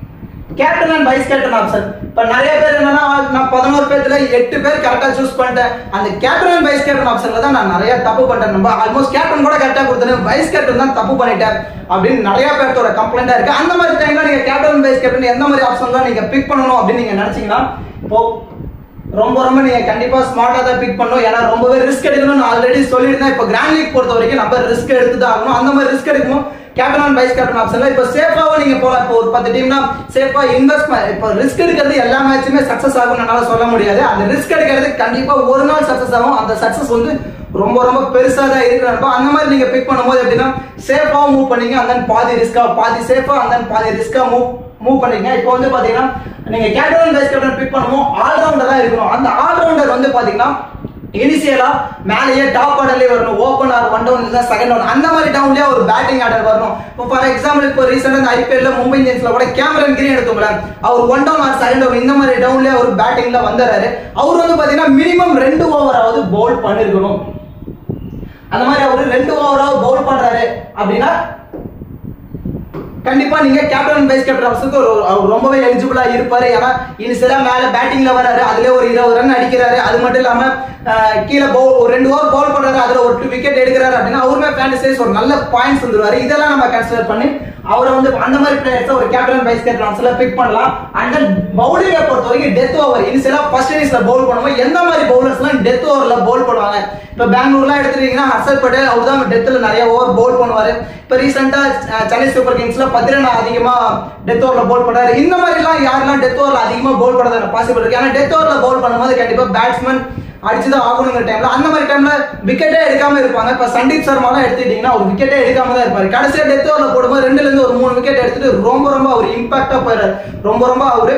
captain and vice captain option இப்ப நிறைய பேர் என்னன்னா நான் பதினோரு பேர்த்துல எட்டு பேர் கரெக்டா சூஸ் பண்ணிட்டேன் அந்த கேப்டன் அண்ட் வைஸ் கேப்டன் ஆப்ஷன்ல தான் நான் நிறைய தப்பு பண்ணிட்டேன் நம்ம ஆல்மோஸ்ட் கேப்டன் கூட கரெக்டா கொடுத்தேன் வைஸ் கேப்டன் தான் தப்பு பண்ணிட்டேன் அப்படின்னு நிறைய பேர்த்தோட கம்ப்ளைண்டா இருக்கு அந்த மாதிரி டைம்ல நீங்க கேப்டன் வைஸ் கேப்டன் எந்த மாதிரி ஆப்ஷன்லாம் நீங்க பிக் பண்ணணும் அப்படின்னு நீங்க நினைச்சீங்கன்னா இப்போ ரொம்ப ரொம்ப நீங்க கண்டிப்பா ஸ்மார்ட்டா தான் பிக் பண்ணணும் ஏன்னா ரொம்பவே ரிஸ்க் எடுக்கணும் நான் ஆல்ரெடி சொல்லியிருந்தேன் இப்போ கிராண்ட் லீக் பொறுத்த வரைக்கும் நம்ம ரிஸ்க் எடுத்து தான் ஆகணும் அந்த மாதிரி ரிஸ்க் எடுக்கணும் கேப்டன் அண்ட் வைஸ் கேப்டன் ஆப்ஷன்ல இப்போ சேஃபாவும் நீங்க போலாம் இப்போ ஒரு பத்து டீம்னா சேஃபா இன்வெஸ்ட்மெண்ட் இப்போ ரிஸ்க் எடுக்கிறது எல்லா மேட்சுமே சக்சஸ் ஆகும் என்னால சொல்ல முடியாது அந்த ரிஸ்க் எடுக்கிறது கண்டிப்பா ஒரு நாள் சக்சஸ் ஆகும் அந்த சக்சஸ் வந்து ரொம்ப ரொம்ப பெருசா தான் இருக்கிறப்ப அந்த மாதிரி நீங்க பிக் பண்ணும்போது எப்படின்னா சேஃபா மூவ் பண்ணீங்க அந்த பாதி ரிஸ்கா பாதி சேஃபா அந்த பாதி ரிஸ்கா மூவ் மூவ் பண்ணீங்க இப்போ வந்து பாத்தீங்கன்னா நீங்க கேப்டன் வைஸ் கேப்டன் பிக் பண்ணுவோம் ஆல்ரவுண்டரா இருக்கணும் அந்த ஆல்ரவுண்டர் வந்து பாத்தீங்கன்னா இனிஷியலா மேலேயே டாப் ஆர்டர்லயே வரணும் ஓப்பன் ஆர் ஒன் டவுன் இல்ல செகண்ட் டவுன் அந்த மாதிரி டவுன்லயே ஒரு பேட்டிங் ஆர்டர் வரணும் இப்போ ஃபார் எக்ஸாம்பிள் இப்போ ரீசெண்டா இந்த ஐபிஎல்ல மும்பை இந்தியன்ஸ்ல கூட கேமரன் கிரீன் எடுத்துங்களேன் அவர் one down or second down இந்த மாதிரி டவுன்லயே ஒரு பேட்டிங்ல வந்துறாரு அவர் வந்து பாத்தீங்கன்னா மினிமம் ரெண்டு ஓவராவது பவுல் பண்ணிருக்கணும் அந்த மாதிரி அவரு ரெண்டு ஓவராவது பவுல் பண்றாரு அப்படின்னா கண்டிப்பா நீங்க கேப்டன் வைஸ் கேப்டன் ஆப்ஷனுக்கு ஒரு அவர் ரொம்பவே எலிஜிபிளா இருப்பாரு ஏன்னா இனிஷியலா மேல பேட்டிங்ல வராரு அதுல ஒரு இருபது ரன் அடிக்கிறாரு அது மட்டும் இல்லாம அஹ், கீழே பவுல் ஒரு ரெண்டு ஓவர் பவுல் பண்றாரு அதுல ஒரு டூ விக்கெட் எடுக்கிறாரு அப்படின்னா அவருமே ஃபேண்டசிஸ் ஒரு நல்ல பாயிண்ட்ஸ் வந்துருவாரு இதெல்லாம் நம்ம கன்சிடர் பண்ணி அவரை வந்து அந்த மாதிரி பிளேயர்ஸ் ஒரு கேப்டன் வைஸ் கேப்டன் ஆப்ஷன்ல பிக் பண்ணலாம் அண்ட் தென் பவுலிங்கை பொறுத்த வரைக்கும் டெத் ஓவர் இனிஷியலா ஃபர்ஸ்ட் இன்னிங்ஸ்ல பவுல் பண்ணும்போது எந்த மாதிரி பவுலர்ஸ்லாம் டெத் ஓவர்ல பவுல் பண்ணுவாங்க இப்போ பெங்களூர்லாம் எடுத்துட்டீங்கன்னா ஹர்ஷல் பட்டேல் அவர் தான் டெத்தில் நிறைய ஓவர் பவுல் பண்ணுவாரு இப்போ ரீசெண்டா சென்னை சூப்பர் கிங்ஸ்ல பத்திரனா அதிகமா டெத் ஓவர்ல பவுல் பண்றாரு இந்த மாதிரிலாம் யாரெல்லாம் டெத் ஓவர்ல அதிகமா பவுல் பண்றது பாசிபிள் இருக்கு ஏன்னா டெத் ஓவர்ல பவுல் பண்ணும்போது கண்டிப்பா பேட்ஸ்மேன் அடிச்சுதான் ஆகணுங்கிற டைம்ல அந்த மாதிரி டைம்ல விக்கெட்டே எடுக்காம இருப்பாங்க இப்ப சந்தீப் சர்மாலாம் எடுத்துட்டீங்கன்னா ஒரு விக்கெட்டே எடுக்காம தான் இருப்பாரு கடைசியா டெத் ஓவர்ல போடும்போது ரெண்டுல இருந்து ஒரு மூணு விக்கெட் எடுத்துட்டு ரொம்ப ரொம்ப அவர் இம்பாக்டா போயிடுறாரு ரொம்ப ரொம்ப அவரு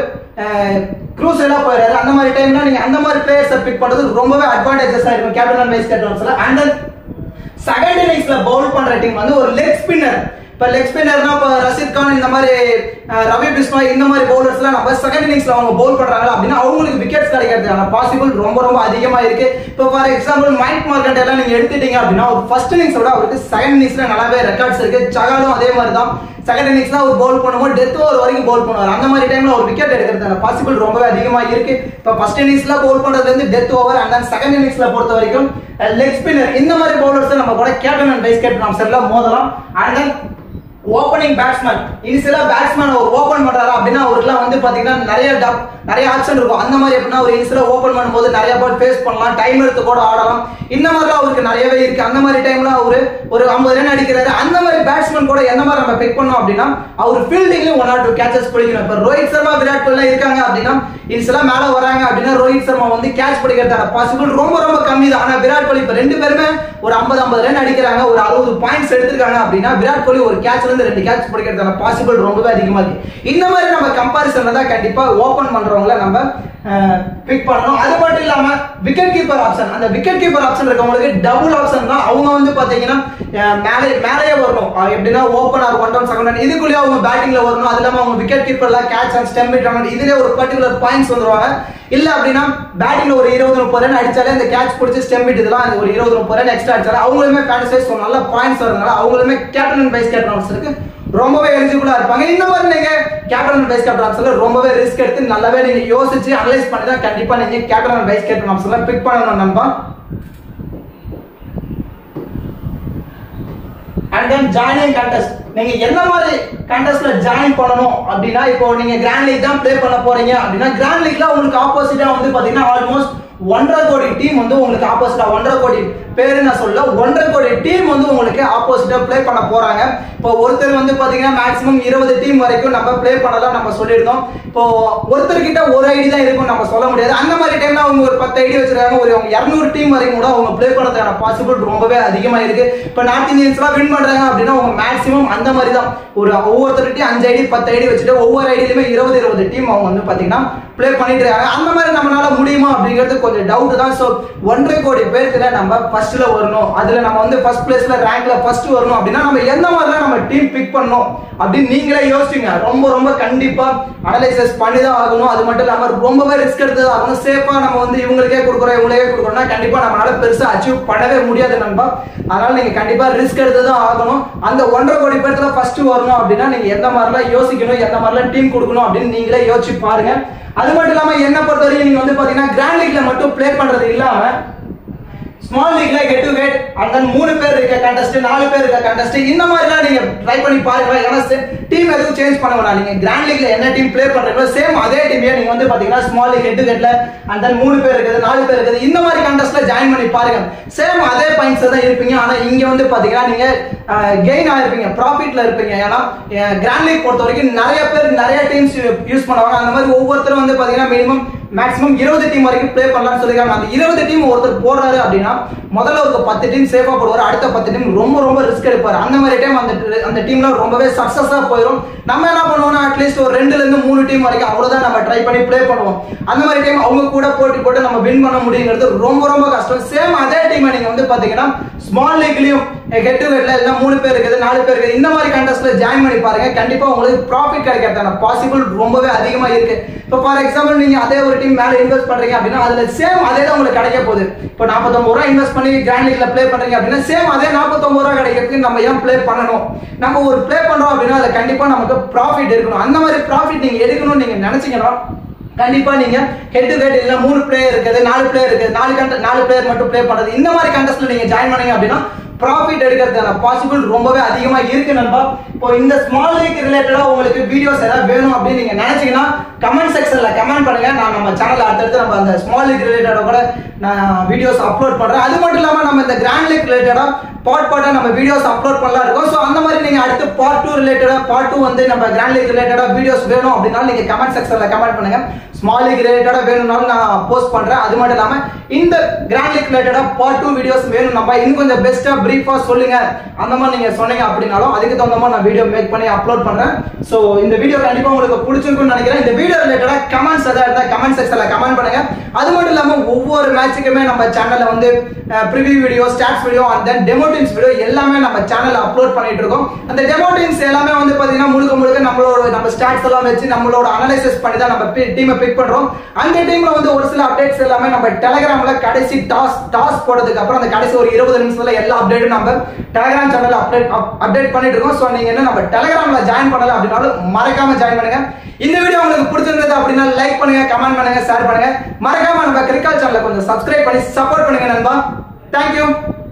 க்ரூசலா போயிடுறாரு அந்த மாதிரி டைம்ல நீங்க அந்த மாதிரி பிளேயர்ஸ் பிக் பண்றது ரொம்பவே அட்வான்டேஜஸா இருக்கும் கேப்டன் அண்ட் வைஸ் கேப்டன்ஸ்ல அண்ட் தென் செகண்ட் இன்னிங்ஸ்ல பவுல் பண்ற டீம் வந்து ஒரு லெக் ஸ்பின்னர் இப்ப லெக் ஸ்பின்னர்னா இப்ப ரஷித் கான் இந்த மாதிரி அஹ், ரவி பிஸ்னாய் இந்த மாதிரி பவுலர்ஸ்லாம் நம்ம செகண்ட் இன்னிங்ஸ்ல அவங்க பவுல் பண்றாங்க அப்படின்னா அவங்களுக்கு விக்கெட்ஸ் கிடைக்கிறதுக்கான பாசிபிள் ரொம்ப ரொம்ப அதிகமா இருக்கு இப்போ ஃபார் எக்ஸாம்பிள் மைக் மார்க்கெட் எல்லாம் நீங்க எடுத்துட்டீங்க அப்படின்னா ஒரு ஃபர்ஸ்ட் இன்னிங்ஸ் விட அவருக்கு செகண்ட் இன்னிங்ஸ்ல நல்லாவே ரெக்கார்ட்ஸ் இருக்கு சகாலும் அதே மாதிரி தான் செகண்ட் இன்னிங்ஸ்ல ஒரு பவுல் பண்ணும்போது டெத் ஓவர் வரைக்கும் பவுல் பண்ணுவார் அந்த மாதிரி டைம்ல ஒரு விக்கெட் எடுக்கிறதுக்கான பாசிபிள் ரொம்பவே அதிகமா இருக்கு இப்போ ஃபர்ஸ்ட் இன்னிங்ஸ்ல பவுல் பண்றதுல இருந்து death over and then second இன்னிங்ஸ்ல பொறுத்த வரைக்கும் லெக் ஸ்பின்னர் இந்த மாதிரி பவுலர்ஸ் நம்ம கூட கேப்டன் அண்ட் வைஸ் கேப்டன் ஆப்ஷன்ல மோதலாம் and then opening batsman initially batsman அவர் ஓபன் பண்றாரு அப்படின்னா அவருக்குலாம் வந்து பாத்தீங்கன்னா நிறைய டப் நிறைய ஆப்ஷன் இருக்கும் அந்த மாதிரி எப்படின்னா ஒரு இனிஷியலா ஓபன் பண்ணும்போது நிறைய பால் ஃபேஸ் பண்ணலாம் டைம் எடுத்து கூட ஆடலாம் இந்த மாதிரிலாம் அவருக்கு நிறையவே இருக்கு அந்த மாதிரி டைம்ல அவரு ஒரு ஐம்பது ரன் அடிக்கிறாரு அந்த மாதிரி பேட்ஸ்மேன் கூட எந்த மாதிரி நம்ம பிக் பண்ணோம் அப்படின்னா அவர் ஃபீல்டிங்லயும் ஒன் ஆர் டூ கேச்சஸ் பிடிக்கணும் இப்ப ரோஹித் சர்மா விராட் கோலி இருக்காங்க அப்படின்னா இனிஷியலா மேல வராங்க அப்படின்னா ரோஹித் சர்மா வந்து கேட்ச் பிடிக்கிறதான பாசிபிள் ரொம்ப ரொம்ப கம்மி தான் ஆனா விராட் கோலி இப்ப ரெண்டு பேருமே ஒரு ஐம்பது ஐம்பது ரன் அடிக்கிறாங்க ஒரு அறுபது பாயிண்ட்ஸ் எடுத்திருக்காங்க அப்படின்னா விராட் கோலி ஒரு கேட்ச்ல இருந்து ரெண்டு கேட்ச் பிடிக்கிறதான பாசிபிள் ரொம்பவே அதிகமா இருக்கு இந்த மாதிரி நம்ம கம்பாரிசன்ல தான் கண்டிப்பா ஓபன் பண்றவங்கள நம்ம பிக் பண்ணணும் அது மட்டும் இல்லாம விக்கெட் கீப்பர் ஆப்ஷன் அந்த விக்கெட் கீப்பர் ஆப்ஷன் இருக்கவங்களுக்கு டபுள் ஆப்ஷன் தான் அவங்க வந்து பாத்தீங்கன்னா அஹ், மேலே மேலேயே வரணும் அஹ், எப்படின்னா open or one down second இதுக்குள்ளேயே அவங்க பேட்டிங்ல வரணும் அது இல்லாம அவங்க விக்கெட் கீப்பர்ல கேட்ச் அண்ட் ஸ்டெம் ரன் இதுலயே ஒரு பர்டிகுலர் பாயிண்ட்ஸ் வந்துருவாங்க இல்ல அப்படின்னா பேட்டிங்ல ஒரு இருபது முப்பது ரன் அடிச்சாலே அந்த கேட்ச் பிடிச்சி ஸ்டெம் இதெல்லாம் அந்த ஒரு இருபது முப்பது ரன் எக்ஸ்ட்ரா அடிச்சாலே அவங்களுமே ஃபேண்டசைஸ் நல்ல பாயிண்ட்ஸ் வரதுனால அவங்களுமே கேப்டன் அண்ட் வைஸ் கேப்டன் ஆப்ஷனுக்கு ரொம்பவே எலிஜிபிளா இருப்பாங்க இந்த மாதிரி நீங்க கேப்டன் அண்ட் வைஸ் கேப்டன் ஆப்ஷன்ல ரொம்பவே ரிஸ்க் எடுத்து நல்லாவே நீங்க யோசிச்சு அனலைஸ் பண்ணி தான் கண்டிப்பா நீங்க கேப்டன் அண்ட் வைஸ் கேப்டன் ஆப்ஷன்ல பிக் பண்ணணும் நண்பா அண்ட் தென் ஜாயினிங் கண்டெஸ்ட் நீங்க என்ன மாதிரி கண்டெஸ்ட்ல ஜாயின் பண்ணணும் அப்படின்னா இப்போ நீங்க கிராண்ட் லீக் தான் ப்ளே பண்ண போறீங்க அப்படின்னா கிராண்ட் லீக்ல உங்களுக்கு ஆப்போசிட்டா வந்து பாத்தீங்கன்னா ஆல்மோஸ்ட் ஒன்றரை கோடி டீம் வந்து உங்களுக்கு ஆப்போசிட்டா ஒன்றரை கோடி பேரு நான் சொல்ல ஒன்றரை கோடி டீம் வந்து உங்களுக்கு ஆப்போசிட்டா ப்ளே பண்ண போறாங்க இப்போ ஒருத்தர் வந்து பாத்தீங்கன்னா மேக்ஸிமம் இருபது டீம் வரைக்கும் நம்ம ப்ளே பண்ணலாம் நம்ம சொல்லியிருந்தோம் இப்போ ஒருத்தர் கிட்ட ஒரு ஐடி தான் இருக்கும் நம்ம சொல்ல முடியாது அந்த மாதிரி டைம்ல அவங்க ஒரு பத்து ஐடி வச்சிருக்காங்க ஒரு அவங்க இரநூறு டீம் வரைக்கும் கூட அவங்க ப்ளே பண்ணதுக்கான பாசிபிள் ரொம்பவே அதிகமா இருக்கு இப்போ நார்த் இந்தியன்ஸ்லாம் வின் பண்றாங்க அப்படின்னா அவங்க மேக்ஸிமம் அந்த மாதிரி தான் ஒரு ஒவ்வொருத்தருகிட்டையும் அஞ்சு ஐடி பத்து ஐடி வச்சுட்டு ஒவ்வொரு ஐடியிலுமே இருபது இருபது டீம் அவங்க வந்து பாத்தீங்கன்னா ப்ளே பண்ணிட்டு இருக்காங்க அந்த மாதிரி நம்மளால முடியுமா அப்படிங்கிறது கொஞ்சம் டவுட் தான் ஸோ ஒன்றரை கோடி பேர்த்துல நம்ம ஃபர்ஸ்ட்ல வரணும் அதுல நம்ம வந்து ஃபர்ஸ்ட் பிளேஸ்ல ரேங்க்ல ஃபர்ஸ்ட் வரணும் அப்படின்னா நம்ம எந்த மாதிரிலாம் நம்ம டீம் பிக் பண்ணணும் அப்படின்னு நீங்களே யோசிச்சுங்க ரொம்ப ரொம்ப கண்டிப்பா அனலைசஸ் பண்ணி தான் ஆகணும் அது மட்டும் இல்லாம ரொம்பவே ரிஸ்க் எடுத்து தான் ஆகணும் சேஃபா நம்ம வந்து இவங்களுக்கே கொடுக்குறோம் இவங்களுக்கே கொடுக்குறோம்னா கண்டிப்பா நம்மளால பெருசா அச்சீவ் பண்ணவே முடியாது நண்பா அதனால நீங்க கண்டிப்பா ரிஸ்க் எடுத்து தான் ஆகணும் அந்த ஒன்றரை கோடி பேர்த்துல ஃபர்ஸ்ட் வரணும் அப்படின்னா நீங்க எந்த மாதிரிலாம் யோசிக்கணும் எந்த மாதிரிலாம் டீம் கொடுக்கணும் அப்படின்னு நீங்களே யோசிச்சு பாருங்க அது மட்டும் இல்லாம என்ன பொறுத்த வரைக்கும் நீங்க வந்து பாத்தீங்கன்னா கிராண்ட் லீக்ல மட்டும் ப்ளே பண்றது இல்லாம ஸ்மால் லீக்ல head to head and then மூணு பேர் இருக்க கண்டஸ்ட் நாலு பேர் இருக்க கண்டஸ்ட் இந்த மாதிரிலாம் நீங்க ட்ரை பண்ணி பாருங்க ஏன்னா டீம் எதுவும் சேஞ்ச் பண்ண வேணாம் நீங்க கிராண்ட் லீக்ல என்ன டீம் ப்ளே பண்றீங்களோ சேம் அதே டீமே நீங்க வந்து பாத்தீங்கன்னா ஸ்மால் லீக் ஹெட் டு ஹெட்ல அண்ட் தென் மூணு பேர் இருக்குது நாலு பேர் இருக்குது இந்த மாதிரி கண்டஸ்ட்ல ஜாயின் பண்ணி பாருங்க சேம் அதே பாயிண்ட்ஸ் தான் இருப்பீங்க ஆனா இங்க வந்து பாத்தீங்கன்னா நீங்க கெயின் ஆயிருப்பீங்க ப்ராஃபிட்ல இருப்பீங்க ஏன்னா கிராண்ட் லீக் பொறுத்த வரைக்கும் நிறைய பேர் நிறைய டீம்ஸ் யூஸ் பண்ணுவாங்க அந்த மாதிரி ஒவ்வொருத்தரும் வந்து பாத்தீங்கன்னா மினிமம் மேக்ஸிமம் இருபது டீம் வரைக்கும் ப்ளே பண்ணலாம்னு சொல்லிருக்காங்க அந்த இருபது டீம் ஒருத்தர் போடுறாரு அப்படின்னா முதல்ல ஒரு பத்து டீம் சேஃபா போடுவார் அடுத்த பத்து டீம் ரொம்ப ரொம்ப ரிஸ்க் எடுப்பார் அந்த மாதிரி டைம் அந்த அந்த டீம்ல ரொம்பவே சக்சஸா போயிடும் நம்ம என்ன பண்ணுவோம்னா அட்லீஸ்ட் ஒரு ரெண்டுல இருந்து மூணு டீம் வரைக்கும் அவ்வளவுதான் நம்ம ட்ரை பண்ணி ப்ளே பண்ணுவோம் அந்த மாதிரி டைம் அவங்க கூட போட்டி போட்டு நம்ம வின் பண்ண முடியுங்கிறது ரொம்ப ரொம்ப கஷ்டம் சேம் அதே டீமை நீங்க வந்து பாத்தீங்கன்னா ஸ்மால் லீக்லயும் ஹெட் டு ஹெட்ல எல்லாம் மூணு பேர் இருக்குது நாலு பேர் இருக்குது இந்த மாதிரி கண்டஸ்ட்ல ஜாயின் பண்ணி பாருங்க கண்டிப்பா உங்களுக்கு ப்ராஃபிட் கிடைக்கிறதான பாசிபிள் ரொம்பவே அதிகமா இருக்கு இப்போ ஃபார் எக்ஸாம்பிள் நீங்க அதே ஒரு டீம் மேல இன்வெஸ்ட் பண்றீங்க அப்படின்னா அதுல சேம் அதே தான் உங்களுக்கு கிடைக்க போகுது இப்போ நாற்பத்தொம்பது ரூபா இன்வெஸ்ட் பண்ணி கிராண்ட் லீக்ல ப்ளே பண்றீங்க அப்படின்னா சேம் அதே நாற்பத்தொம்பது ரூபா கிடைக்கிறதுக்கு நம்ம ஏன் ப்ளே பண்ணணும் நம்ம ஒரு ப்ளே பண்றோம் அப்படின்னா அதுல கண்டிப்பா நமக்கு ப்ராஃபிட் இருக்கணும் அந்த மாதிரி ப்ராஃபிட் நீங்க எடுக்கணும்னு நீங்க நினைச்சீங்கன்னா கண்டிப்பா நீங்க ஹெட் டு ஹெட் இல்ல மூணு பிளேயர் இருக்குது நாலு பிளேயர் இருக்குது நாலு கண்ட நாலு பிளேயர் மட்டும் ப்ளே பண்றது இந்த மாதிரி கண்டஸ்ட்ல நீங்க ஜாயின் பண்ணீங்க அப்படின்னா ப்ராஃபிட் எடுக்கிறதுக்கான பாசிபிள் ரொம்பவே அதிகமா இருக்கு நண்பா இப்போ இந்த ஸ்மால் லீக் ரிலேட்டடா உங்களுக்கு வீடியோஸ் ஏதாவது வேணும் அப்படின்னு நீங்க நினைச்சீங்கன்னா கமெண்ட் செக்ஷன்ல கமெண்ட் பண்ணுங்க நான் நம்ம சேனல்ல அடுத்தடுத்து நம்ம அந்த ஸ்மால் லீக் ரிலேட்டடா கூட நான் வீடியோஸ் அப்லோட் பண்றேன் அது மட்டும் இல்லாம நம்ம இந்த கிராண்ட் லீக் ரிலேட்டடா பார்ட் பார்ட்டா நம்ம வீடியோஸ் அப்லோட் பண்ணலாம் இருக்கும் ஸோ அந்த மாதிரி நீங்க அடுத்து பார்ட் டூ ரிலேட்டடா பார்ட் டூ வந்து நம்ம கிராண்ட் லீக் ரிலேட்டடா வீடியோஸ் வேணும் அப்படின்னா நீங்க கமெண்ட் செக்ஷன்ல கமெண்ட் பண்ணுங்க ஸ்மால் லீக் ரிலேட்டடா வேணும்னாலும் நான் போஸ்ட் பண்றேன் அது மட்டும் இல்லாம இந்த கிராண்ட் லீக் ரிலேட்டடா பார்ட் டூ வீடியோஸ் வேணும் நம்ம இன்னும் கொஞ்சம் பெஸ்டா பிரீஃபா சொல்லுங்க அந்த மாதிரி நீங்க சொன்னீங்க அப்படின்னாலும் அதுக்கு தகுந்த மாதிரி நான் வீடியோ மேக் பண்ணி அப்லோட் பண்றேன் ஸோ இந்த வீடியோ கண்டிப்பா உங்களுக்கு பிடிச்சிருக்கும்னு நினைக்கிறேன் இந்த வீடியோ ரிலேட்டடா கமெண்ட்ஸ் எதாவது இருந்தா கமெண்ட் செக்ஷன்ல கமெண்ட் பண்ணுங்க அது மட்டும் இல்லாம ஒவ்வொரு மேட்சுக்குமே நம்ம சேனல்ல வந்து preview video stats video and then டெமோட்டின்ஸ் வீடியோ எல்லாமே நம்ம சேனல்ல அப்லோட் பண்ணிட்டு இருக்கோம் அந்த டெமோட்டின்ஸ் எல்லாமே வந்து பாத்தீங்கன்னா முழுக்க முழுக்க நம்மளோட நம்ம ஸ்டாட்ஸ் எல்லாம் வச்சு நம்மளோட அனலைசிஸ் பண்ணி தான் நம்ம டீமை பிக் பண்றோம் அந்த டீம்ல வந்து ஒரு சில அப்டேட்ஸ் எல்லாமே நம்ம டெலிகிராம்ல கடைசி டாஸ் டாஸ் போட்டதுக்கு அப்புறம் அந்த கடைசி ஒரு இருபது நிமிஷத்துல எல்லா அப்டேட்டும் நம்ம டெலிகிராம் சேனல்ல அப்டேட் அப்டேட் பண்ணிட்டு இருக்கோம் ஸோ நீங்க என்ன நம்ம டெலிகிராம்ல ஜாயின் பண்ணல அப்படின்னாலும் மறக்காம ஜாயின் பண்ணுங்க இந்த வீடியோ உங்களுக்கு பிடிச்சிருந்தது அப்படின்னா லைக் பண்ணுங்க கமெண்ட் பண்ணுங்க ஷேர் பண்ணுங்க மறக்காம நம்ம கிரிக்கல் சேனலை கொஞ்சம் சப்ஸ்கிரைப் பண்ணி சப்போர்ட் பண்ணுங்க நண்பா தேங்க்யூ